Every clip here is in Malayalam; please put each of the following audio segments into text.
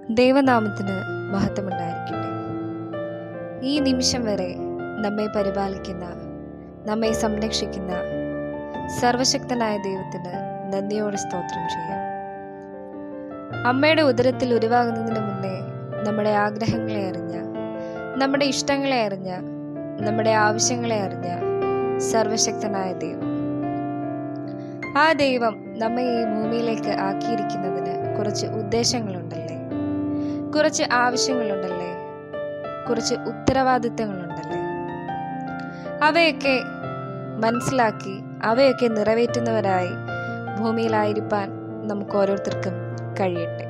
ദൈവനാമത്തിന് മഹത്വമുണ്ടായിരിക്കട്ടെ ഈ നിമിഷം വരെ നമ്മെ പരിപാലിക്കുന്ന നമ്മെ സംരക്ഷിക്കുന്ന സർവശക്തനായ ദൈവത്തിന് നന്ദിയോടെ സ്തോത്രം ചെയ്യാം അമ്മയുടെ ഉദരത്തിൽ ഉരുവാകുന്നതിന് മുന്നേ നമ്മുടെ ആഗ്രഹങ്ങളെ അറിഞ്ഞ നമ്മുടെ ഇഷ്ടങ്ങളെ അറിഞ്ഞ നമ്മുടെ ആവശ്യങ്ങളെ അറിഞ്ഞ സർവശക്തനായ ദൈവം ആ ദൈവം നമ്മെ ഈ ഭൂമിയിലേക്ക് ആക്കിയിരിക്കുന്നതിന് കുറച്ച് ഉദ്ദേശങ്ങളുണ്ടല്ലേ കുറച്ച് ആവശ്യങ്ങളുണ്ടല്ലേ കുറച്ച് ഉത്തരവാദിത്തങ്ങളുണ്ടല്ലേ അവയൊക്കെ മനസ്സിലാക്കി അവയൊക്കെ നിറവേറ്റുന്നവരായി ഭൂമിയിലായിരിക്കാൻ നമുക്ക് ഓരോരുത്തർക്കും കഴിയട്ടെ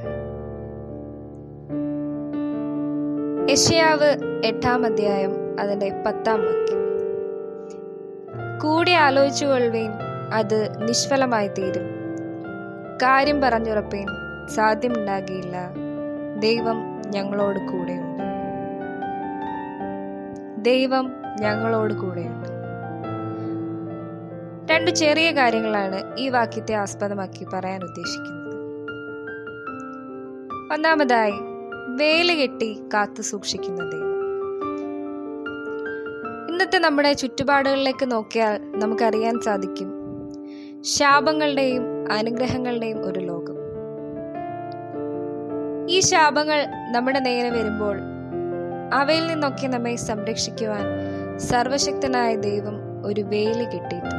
യശയാവ് എട്ടാം അധ്യായം അതിന്റെ പത്താം വാക്യം കൂടി ആലോചിച്ചു കൊള്ളുവേൻ അത് നിഷ്ഫലമായി തീരും കാര്യം പറഞ്ഞുറപ്പേൻ സാധ്യമുണ്ടാകിയില്ല ദൈവം ഞങ്ങളോട് കൂടെയുണ്ട് ദൈവം ഞങ്ങളോട് കൂടെയുണ്ട് രണ്ട് ചെറിയ കാര്യങ്ങളാണ് ഈ വാക്യത്തെ ആസ്പദമാക്കി പറയാൻ ഉദ്ദേശിക്കുന്നത് ഒന്നാമതായി വേല കെട്ടി കാത്തു സൂക്ഷിക്കുന്ന ദൈവം ഇന്നത്തെ നമ്മുടെ ചുറ്റുപാടുകളിലേക്ക് നോക്കിയാൽ നമുക്കറിയാൻ സാധിക്കും ശാപങ്ങളുടെയും അനുഗ്രഹങ്ങളുടെയും ഒരു ലോകം ഈ ശാപങ്ങൾ നമ്മുടെ നേരെ വരുമ്പോൾ അവയിൽ നിന്നൊക്കെ നമ്മെ സംരക്ഷിക്കുവാൻ സർവശക്തനായ ദൈവം ഒരു വേലി കെട്ടിയിട്ടുണ്ട്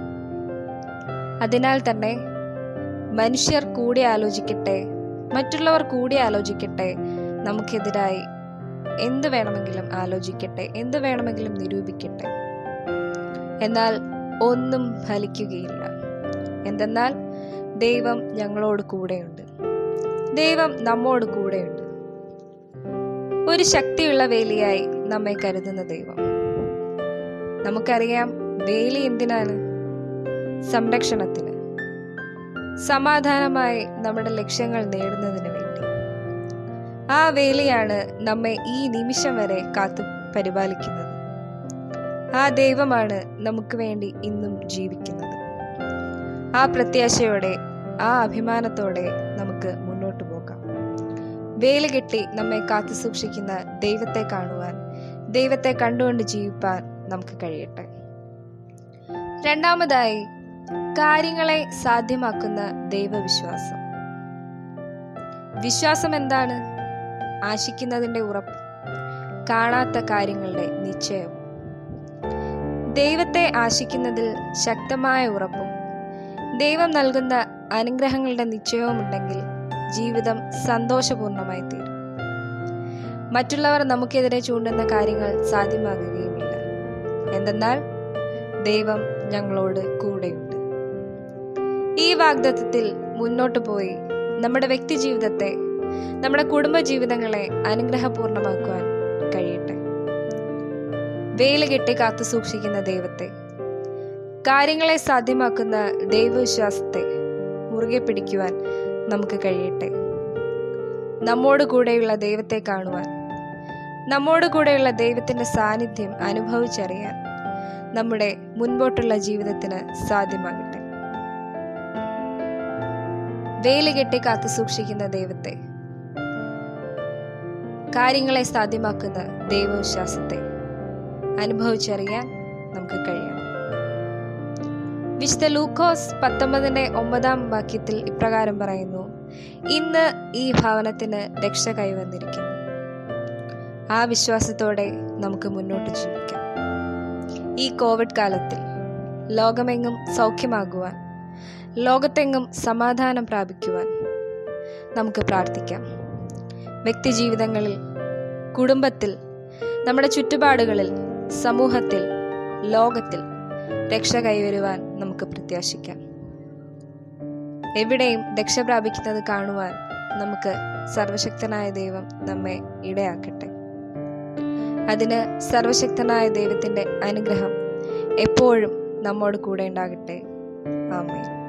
അതിനാൽ തന്നെ മനുഷ്യർ കൂടി ആലോചിക്കട്ടെ മറ്റുള്ളവർ കൂടി ആലോചിക്കട്ടെ നമുക്കെതിരായി എന്ത് വേണമെങ്കിലും ആലോചിക്കട്ടെ എന്ത് വേണമെങ്കിലും നിരൂപിക്കട്ടെ എന്നാൽ ഒന്നും ഫലിക്കുകയില്ല എന്തെന്നാൽ ദൈവം ഞങ്ങളോട് കൂടെയുണ്ട് ദൈവം നമ്മോട് കൂടെയുണ്ട് ഒരു ശക്തിയുള്ള വേലിയായി നമ്മെ കരുതുന്ന ദൈവം നമുക്കറിയാം വേലി എന്തിനാണ് സംരക്ഷണത്തിന് സമാധാനമായി നമ്മുടെ ലക്ഷ്യങ്ങൾ നേടുന്നതിന് വേണ്ടി ആ വേലിയാണ് നമ്മെ ഈ നിമിഷം വരെ കാത്തു പരിപാലിക്കുന്നത് ആ ദൈവമാണ് നമുക്ക് വേണ്ടി ഇന്നും ജീവിക്കുന്നത് ആ പ്രത്യാശയോടെ ആ അഭിമാനത്തോടെ നമുക്ക് മുന്നോട്ട് പോകാം വേലി കെട്ടി നമ്മെ കാത്തു സൂക്ഷിക്കുന്ന ദൈവത്തെ കാണുവാൻ ദൈവത്തെ കണ്ടുകൊണ്ട് ജീവിപ്പാൻ നമുക്ക് കഴിയട്ടെ രണ്ടാമതായി കാര്യങ്ങളെ സാധ്യമാക്കുന്ന ദൈവവിശ്വാസം വിശ്വാസം എന്താണ് ആശിക്കുന്നതിന്റെ ഉറപ്പ് കാണാത്ത കാര്യങ്ങളുടെ നിശ്ചയം ദൈവത്തെ ആശിക്കുന്നതിൽ ശക്തമായ ഉറപ്പും ദൈവം നൽകുന്ന അനുഗ്രഹങ്ങളുടെ നിശ്ചയവും ഉണ്ടെങ്കിൽ ജീവിതം സന്തോഷപൂർണമായി തീരും മറ്റുള്ളവർ നമുക്കെതിരെ ചൂണ്ടുന്ന കാര്യങ്ങൾ സാധ്യമാകുകയുമില്ല എന്തെന്നാൽ ദൈവം ഞങ്ങളോട് കൂടെയുണ്ട് ഈ വാഗ്ദത്തത്തിൽ മുന്നോട്ട് പോയി നമ്മുടെ വ്യക്തി ജീവിതത്തെ നമ്മുടെ കുടുംബ ജീവിതങ്ങളെ അനുഗ്രഹപൂർണമാക്കുവാൻ കഴിയട്ടെ വേല കെട്ടി കാത്തു സൂക്ഷിക്കുന്ന ദൈവത്തെ കാര്യങ്ങളെ സാധ്യമാക്കുന്ന ദൈവവിശ്വാസത്തെ മുറുകെ പിടിക്കുവാൻ നമുക്ക് കഴിയട്ടെ നമ്മോട് കൂടെയുള്ള ദൈവത്തെ കാണുവാൻ നമ്മോട് കൂടെയുള്ള ദൈവത്തിന്റെ സാന്നിധ്യം അനുഭവിച്ചറിയാൻ നമ്മുടെ മുൻപോട്ടുള്ള ജീവിതത്തിന് സാധ്യമാകട്ടെ വേലി കെട്ടി കാത്തു സൂക്ഷിക്കുന്ന ദൈവത്തെ കാര്യങ്ങളെ സാധ്യമാക്കുന്ന ദൈവവിശ്വാസത്തെ അനുഭവിച്ചറിയാൻ നമുക്ക് കഴിയണം വിശുദ്ധ ലൂക്കോസ് പത്തൊമ്പതിന്റെ ഒമ്പതാം വാക്യത്തിൽ ഇപ്രകാരം പറയുന്നു ഇന്ന് ഈ ഭവനത്തിന് രക്ഷ കൈവന്നിരിക്കുന്നു ആ വിശ്വാസത്തോടെ നമുക്ക് മുന്നോട്ട് ജീവിക്കാം ഈ കോവിഡ് കാലത്തിൽ ലോകമെങ്ങും സൗഖ്യമാകുവാൻ ലോകത്തെങ്ങും സമാധാനം പ്രാപിക്കുവാൻ നമുക്ക് പ്രാർത്ഥിക്കാം വ്യക്തിജീവിതങ്ങളിൽ കുടുംബത്തിൽ നമ്മുടെ ചുറ്റുപാടുകളിൽ സമൂഹത്തിൽ ലോകത്തിൽ രക്ഷ കൈവരുവാൻ നമുക്ക് പ്രത്യാശിക്കാം എവിടെയും രക്ഷ പ്രാപിക്കുന്നത് കാണുവാൻ നമുക്ക് സർവശക്തനായ ദൈവം നമ്മെ ഇടയാക്കട്ടെ അതിന് സർവശക്തനായ ദൈവത്തിന്റെ അനുഗ്രഹം എപ്പോഴും നമ്മോട് കൂടെ ഉണ്ടാകട്ടെ ആമേൻ